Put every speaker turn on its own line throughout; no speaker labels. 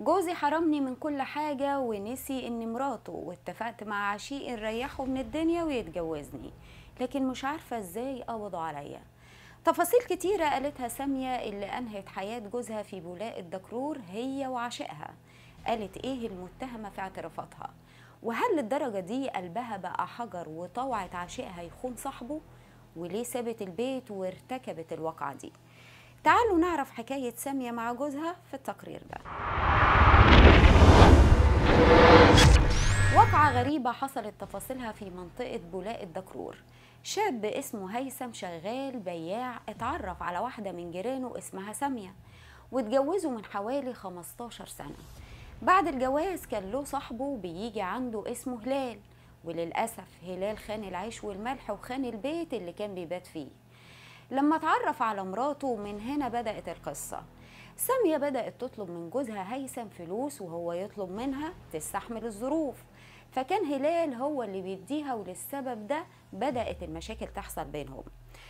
جوزي حرمني من كل حاجة ونسي إني مراته واتفقت مع عشيق نريحه من الدنيا ويتجوزني لكن مش عارفة إزاي قبضوا عليا تفاصيل كتيرة قالتها سامية اللي أنهت حياة جوزها في بولاق الدكرور هي وعشقها قالت إيه المتهمة في اعترافاتها وهل للدرجة دي قلبها بقى حجر وطوعت عشقها يخون صاحبه وليه سابت البيت وارتكبت الواقعة دي تعالوا نعرف حكاية سامية مع جوزها في التقرير ده واقعة غريبة حصلت تفاصيلها في منطقة بولاق الدكرور شاب اسمه هيثم شغال بياع اتعرف على واحدة من جيرانه اسمها سامية واتجوزوا من حوالي 15 سنة بعد الجواز كان له صاحبه بيجي عنده اسمه هلال وللأسف هلال خان العيش والملح وخان البيت اللي كان بيبات فيه لما اتعرف على مراته من هنا بدأت القصة سامية بدأت تطلب من جوزها هيثم فلوس وهو يطلب منها تستحمل الظروف فكان هلال هو اللي بيديها وللسبب ده بدأت المشاكل تحصل بينهم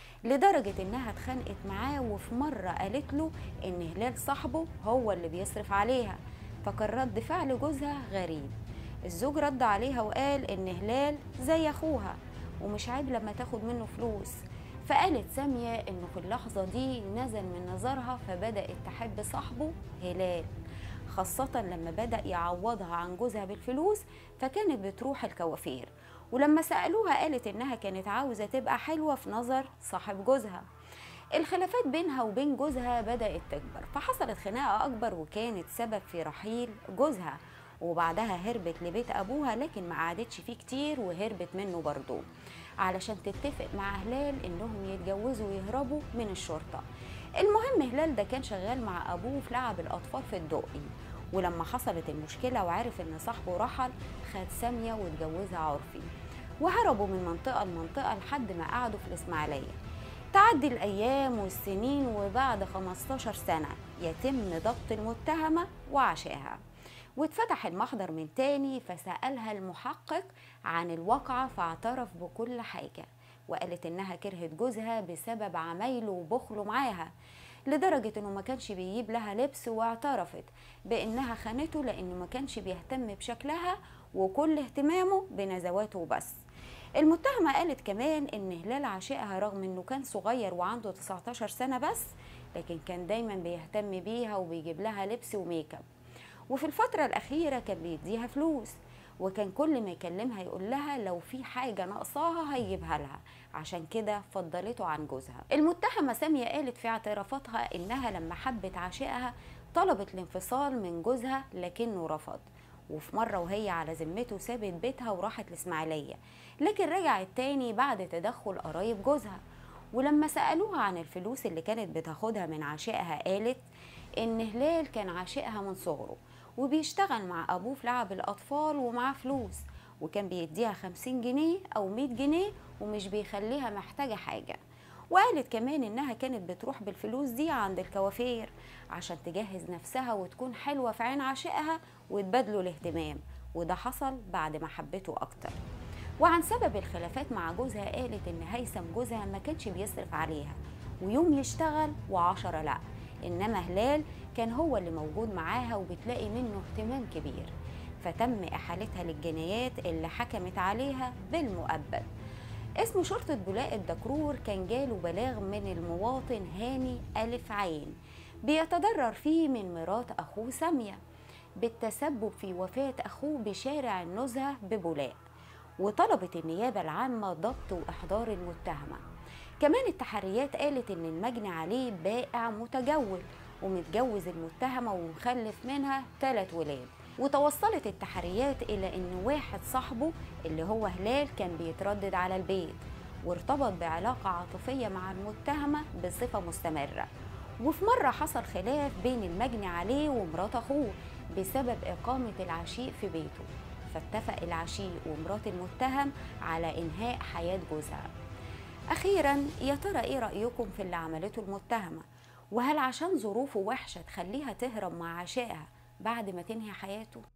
لدرجة إنها اتخانقت معاه وفي مرة قالت له إن هلال صاحبه هو اللي بيصرف عليها فكان رد فعل جوزها غريب الزوج رد عليها وقال إن هلال زي أخوها ومش عيب لما تاخد منه فلوس فقالت سامية إنه في اللحظة دي نزل من نظرها فبدأت تحب صاحبه هلال خاصة لما بدأ يعوضها عن جوزها بالفلوس فكانت بتروح الكوافير ولما سألوها قالت إنها كانت عاوزة تبقى حلوة في نظر صاحب جوزها الخلافات بينها وبين جوزها بدأت تكبر فحصلت خناقة أكبر وكانت سبب في رحيل جوزها وبعدها هربت لبيت أبوها لكن ما قعدتش فيه كتير وهربت منه برضه علشان تتفق مع هلال إنهم يتجوزوا ويهربوا من الشرطة المهم هلال ده كان شغال مع أبوه في لعب الأطفال في الدقي ولما حصلت المشكلة وعرف إن صاحبه رحل خد سامية واتجوزها عرفي وهربوا من منطقة لمنطقة لحد ما قعدوا في الإسماعيلية تعدي الأيام والسنين وبعد 15 سنة يتم ضبط المتهمة وعشائها واتفتح المحضر من تاني فسألها المحقق عن الواقعة فاعترف بكل حاجة وقالت إنها كرهت جوزها بسبب عمايله وبخله معاها لدرجة إنه ما كانش بيجيب لها لبس واعترفت بإنها خانته لأنه ما كانش بيهتم بشكلها وكل اهتمامه بنزواته وبس المتهمة قالت كمان إن هلال عاشقها رغم إنه كان صغير وعنده 19 سنة بس لكن كان دايما بيهتم بيها وبيجيب لها لبس وميك اب وفي الفترة الأخيرة كان بيديها فلوس وكان كل ما يكلمها يقول لها لو في حاجة ناقصاها هيجيبها لها عشان كده فضلته عن جوزها المتهمة سامية قالت في اعترافاتها إنها لما حبت عاشقها طلبت الانفصال من جوزها لكنه رفض وفي مرة وهي على ذمته سابت بيتها وراحت الإسماعيلية لكن رجعت تاني بعد تدخل قرايب جوزها ولما سألوها عن الفلوس اللي كانت بتاخدها من عشائها قالت إن هلال كان عاشقها من صغره وبيشتغل مع أبوه في لعب الأطفال ومعاه فلوس وكان بيديها خمسين جنيه أو مية جنيه ومش بيخليها محتاجة حاجة وقالت كمان إنها كانت بتروح بالفلوس دي عند الكوافير عشان تجهز نفسها وتكون حلوة في عين عاشقها وتبادلوا الاهتمام وده حصل بعد ما حبته أكتر وعن سبب الخلافات مع جوزها قالت إن هيثم جوزها ما كانش بيصرف عليها ويوم يشتغل وعشرة لأ إنما هلال كان هو اللي موجود معاها وبتلاقي منه اهتمام كبير فتم إحالتها للجنايات اللي حكمت عليها بالمؤبد اسم شرطة بولاق الدكرور كان جاله بلاغ من المواطن هاني ألف عين بيتضرر فيه من مرات أخوه سامية بالتسبب في وفاة أخوه بشارع النزهة ببولاق وطلبت النيابة العامة ضبط وإحضار المتهمة كمان التحريات قالت إن المجني عليه بائع متجول ومتجوز المتهمة ومخلف منها ثلاث ولاد وتوصلت التحريات إلى إن واحد صاحبه اللي هو هلال كان بيتردد على البيت وارتبط بعلاقة عاطفية مع المتهمة بصفة مستمرة وفي مرة حصل خلاف بين المجني عليه ومرات أخوه بسبب إقامة العشيق في بيته فاتفق العشيق ومرات المتهم على إنهاء حياة جوزها أخيرا يا ترى إيه رأيكم في اللي عملته المتهمة وهل عشان ظروفه وحشة تخليها تهرب مع عشائها بعد ما تنهي حياته